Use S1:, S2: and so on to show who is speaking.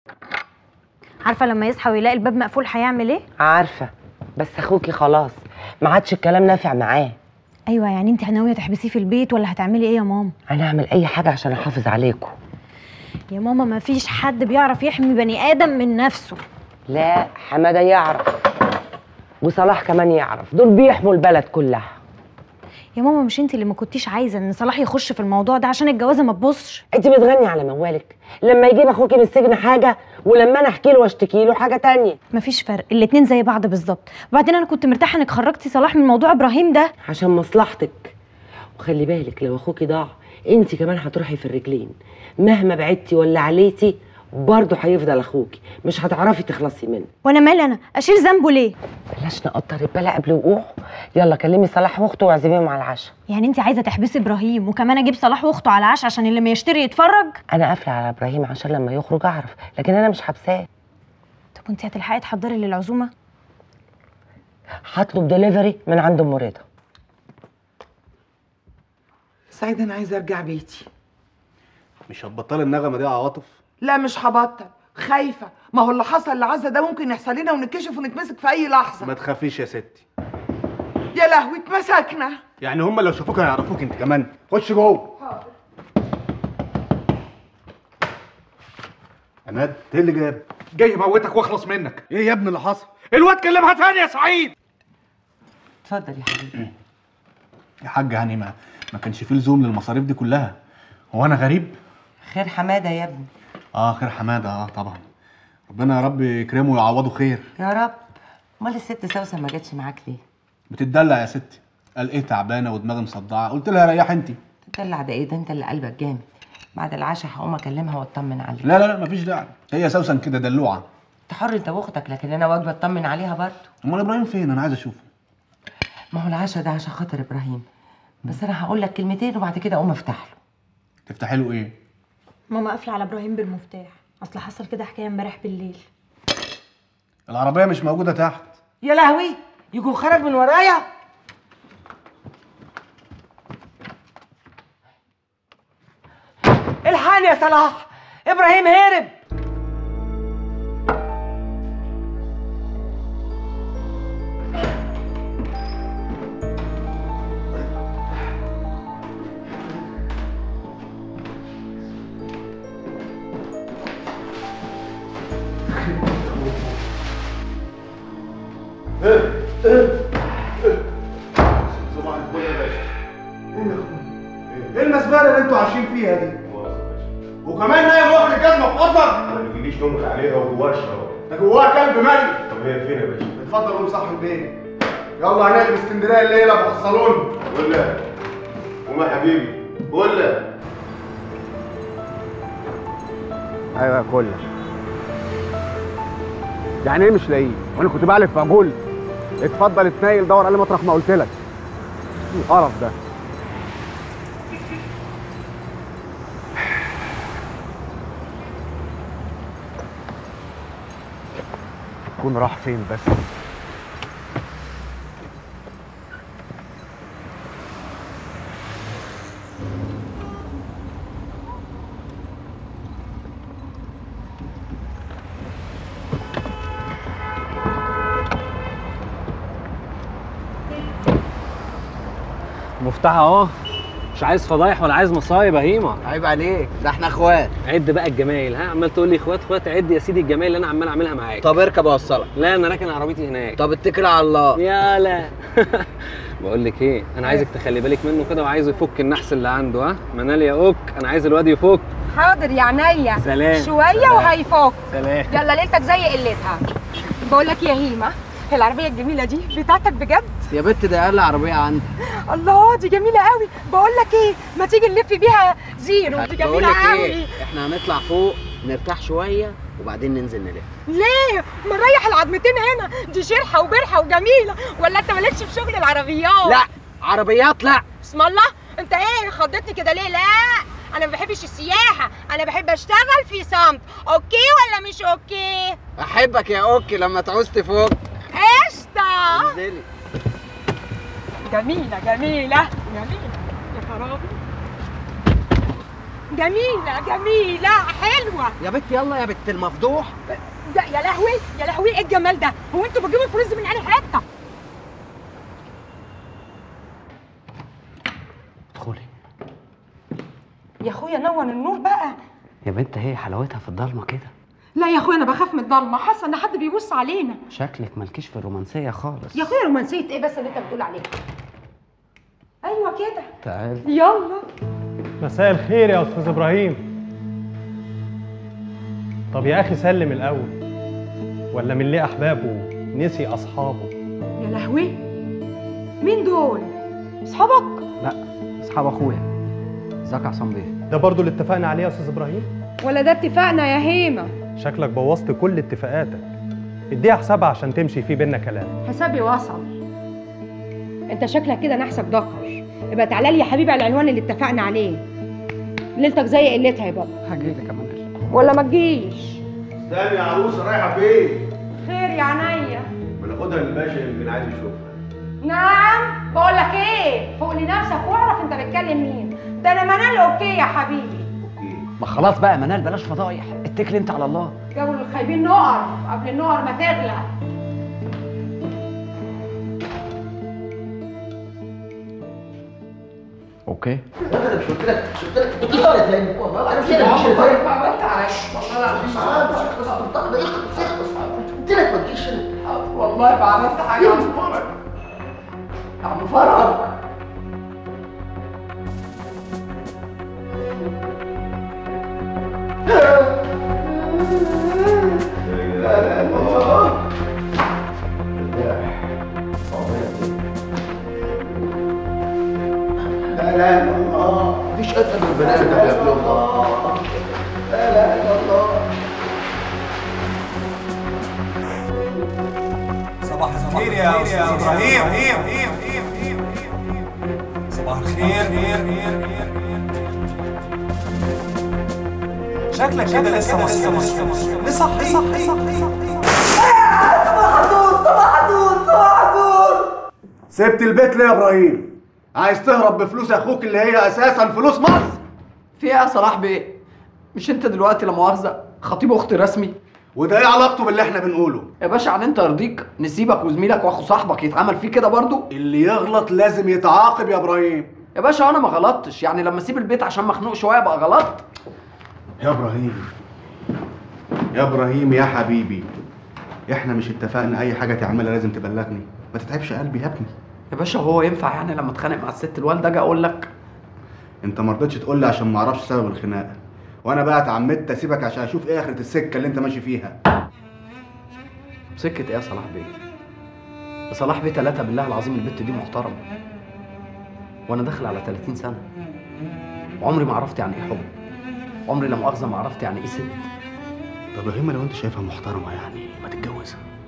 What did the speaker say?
S1: عارفه لما يصحى ويلاقي الباب مقفول هيعمل ايه
S2: عارفه بس اخوكي خلاص ما عادش الكلام نافع معاه
S1: ايوه يعني انت ناويه تحبسيه في البيت ولا هتعملي ايه يا ماما
S2: انا اعمل اي حاجه عشان احافظ عليكم
S1: يا ماما ما فيش حد بيعرف يحمي بني ادم من نفسه
S2: لا حماده يعرف وصلاح كمان يعرف دول بيحموا البلد كلها
S1: يا ماما مش انت اللي ما كنتيش عايزه ان صلاح يخش في الموضوع ده عشان الجوازه ما تبصش
S2: انت بتغني على موالك لما يجيب اخوكي من السجن حاجه ولما انا احكي له واشتكي له حاجه تانية
S1: مفيش فرق الاتنين زي بعض بالظبط وبعدين انا كنت مرتاحه انك خرجتي صلاح من موضوع ابراهيم ده
S2: عشان مصلحتك وخلي بالك لو اخوكي ضاع انت كمان هتروحي في الرجلين مهما بعدتي ولا عليتي برضه هيفضل اخوكي مش هتعرفي تخلصي منه
S1: وانا مالي انا اشيل ذنبه ليه
S2: بلاش نقطر البلا قبل وقوعه يلا كلمي صلاح واخته واعزميهم على العشاء
S1: يعني انت عايزه تحبسي ابراهيم وكمان اجيب صلاح واخته على العشاء عشان اللي ما يشتري يتفرج
S2: انا قافله على ابراهيم عشان لما يخرج اعرف لكن انا مش حبساه
S1: طب وانت هتلحقي تحضري للعزومه
S2: هطلب دليفري من عند ام رضا
S3: سعيد انا عايزه ارجع بيتي
S4: مش هتبطلي النغمه دي يا عواطف
S3: لا مش هبطل خايفه ما هو اللي حصل لعزه ده ممكن يحصل لنا ونتكشف ونتمسك في اي لحظه
S4: ما تخافيش يا ستي
S3: يا لهوي اتمسكنا
S4: يعني هم لو شافوك هيعرفوك انت كمان خش جوه عماد ايه اللي جاب
S5: جاي اموتك واخلص منك
S4: ايه يا ابني اللي حصل
S5: الواد كلمها تاني يا سعيد
S2: اتفضل يا حبيبي
S4: يا حاج يعني ما ما كانش فيه لزوم للمصاريف دي كلها هو انا غريب
S2: خير حماده يا ابني
S4: اه خير حماده اه طبعا ربنا يا رب يكرمه ويعوضه خير
S2: يا رب امال الست سوسن ما جاتش معاك ليه
S4: بتدلع يا ستي قال ايه تعبانه ودماغي مصدعه قلت لها ريح انت
S2: تدلع ده ايه ده انت اللي قلبك جامد بعد العشاء هقوم اكلمها واطمن عليها
S4: لا لا لا مفيش داعي هي سوسن كده دلوعه
S2: انت حر انت واختك لكن انا واجبه اطمن عليها برضه
S4: امال ابراهيم فين انا عايز اشوفه
S2: ما هو العشاء ده عشان خاطر ابراهيم بس انا هقول لك كلمتين وبعد كده اقوم افتح له
S4: تفتحي له ايه
S1: ماما قافله على ابراهيم بالمفتاح اصل حصل كده حكايه امبارح بالليل
S4: العربيه مش موجوده تحت
S3: يا لهوي يكون خرج من ورايا الحقني يا صلاح ابراهيم هرب
S4: صباح الفل يا باشا ايه المزبله اللي انتوا عايشين فيها دي وكمان نايم واخد الجزمه في اوضتك
S6: ما بيجيليش نوم عليها وجواها الشراب
S4: ده جواها كلب ميت
S6: طب هي فين يا باشا؟
S4: اتفضل قوم صاحب البيت يلا هنقلب اسكندريه الليله بحصلون
S6: ولا قوم يا حبيبي ولا
S5: ايوه يا كل يعني ايه مش لاقيه وانا كنت بقلب في اقول اتفضل اتنيل دور عليه مطرح ما قلت لك إيه القرف ده يكون راح فين بس
S7: مفتاح اهو مش عايز فضايح ولا عايز مصايب يا هيما
S8: عيب عليك ده احنا اخوات
S7: عد بقى الجمايل ها عمال تقول لي اخوات اخوات عد يا سيدي الجمايل اللي انا عمال اعملها معاك
S8: طب اركب اوصلك
S7: لا انا راكن عربيتي هناك
S8: طب اتكل على الله
S7: يا لا بقول لك ايه انا عايزك تخلي بالك منه كده وعايزه يفك النحس اللي عنده ها منال يا اوك انا عايز الواد يفك
S9: حاضر يا عينيا
S7: سلام
S9: شويه
S7: سلام.
S9: وهيفوق
S7: سلام
S9: يلا ليلتك زي قلتها بقول لك يا هيما العربيه الجميله دي بتاعتك بجد
S8: يا بت ده اقل عربيه عندي
S9: الله دي جميله قوي بقول لك ايه ما تيجي نلف بيها زيرو دي
S8: بقول
S9: جميله
S8: لك
S9: قوي
S8: ايه احنا هنطلع فوق نرتاح شويه وبعدين ننزل نلف
S9: ليه ما نريح العظمتين هنا دي شرحه وبرحه وجميله ولا انت مالكش في شغل العربيات
S8: لا عربيات لا
S9: اسم الله انت ايه خضتني كده ليه لا انا ما بحبش السياحه انا بحب اشتغل في صمت اوكي ولا مش اوكي
S8: احبك يا اوكي لما تعوز تفوق
S9: قشطه
S8: انزلي
S9: جميله جميله جميله يا خرابي جميله جميله حلوه
S8: يا بت يلا يا بت المفضوح
S9: ده يا لهوي يا لهوي ايه الجمال ده هو انتوا بتجيبوا الفلوس دي من اي حته
S8: ادخلي
S9: يا اخويا نور النور بقى
S8: يا بنت هي حلاوتها في الضلمه كده
S9: لا يا اخويا انا بخاف من الضلمه حاسه ان حد بيبص علينا
S8: شكلك مالكيش في الرومانسيه خالص
S9: يا اخويا رومانسيه ايه بس اللي انت بتقول عليه ايوه كده
S8: تعال
S9: يلا
S10: مساء الخير يا استاذ ابراهيم طب يا اخي سلم الاول ولا من ليه احبابه نسي اصحابه
S9: يا لهوي مين دول اصحابك
S8: لا اصحاب اخويا ازيك يا عصام بيه
S10: ده برضو اللي اتفقنا عليه يا استاذ ابراهيم
S9: ولا ده اتفقنا يا هيمه
S10: شكلك بوظت كل اتفاقاتك اديها حسابها عشان تمشي في بينا كلام
S9: حسابي وصل انت شكلك كده نحسك ذكر يبقى تعالى لي يا حبيبي على العنوان اللي اتفقنا عليه ليلتك زي قلتها يا بابا
S8: هجيلك يا منال
S9: ولا ما تجيش
S6: استني يا عروسه رايحه فين؟
S9: خير يا عينيا
S6: ما ناخدها للباشا يمكن عايز يشوفها
S9: نعم بقول لك ايه فوق لنفسك واعرف انت بتكلم مين ده انا منال اوكي يا حبيبي
S8: ما خلاص بقى يا منال بلاش فضايح اتكل انت على الله
S9: جو الخايبين نقر قبل النقر ما تغلى
S8: اوكي
S3: والله ما عملت حاجه يا عم فرج يا عم فرج
S4: لا لا الا الله مفيش اتقل من البني ادم يا ابن الله لا لا الا الله
S11: صباح الخير يا استاذ ابراهيم صباح الخير شكلك كده لسه ما صحيتش لصحي صحي
S4: سبت البيت ليه يا ابراهيم عايز تهرب بفلوس اخوك اللي هي اساسا فلوس مصر
S3: في ايه يا صلاح بيه مش انت دلوقتي لا مؤاخذه خطيب اختي رسمي
S4: وده ايه علاقته باللي احنا بنقوله
S3: يا باشا عن انت يرضيك نسيبك وزميلك واخو صاحبك يتعمل فيه كده برضو
S4: اللي يغلط لازم يتعاقب يا ابراهيم
S3: يا باشا انا ما غلطتش يعني لما اسيب البيت عشان مخنوق شويه بقى غلط
S4: يا ابراهيم يا ابراهيم يا حبيبي احنا مش اتفقنا اي حاجه تعملها لازم تبلغني ما تتعبش قلبي يا ابني
S3: يا باشا هو ينفع يعني لما اتخانق مع الست الوالده اجي اقول لك
S4: انت ما رضيتش تقول لي عشان ما اعرفش سبب الخناقه وانا بقى اتعمدت اسيبك عشان اشوف ايه اخره السكه اللي انت ماشي فيها
S3: سكه ايه يا صلاح بيه يا صلاح بيه ثلاثه بالله العظيم البت دي محترمه وانا داخل على 30 سنه عمري ما عرفت يعني ايه حب عمري لا مؤاخذه ما عرفت يعني ايه ست
S4: طب يا ابراهيم لو انت شايفها محترمه يعني ما تتجوزها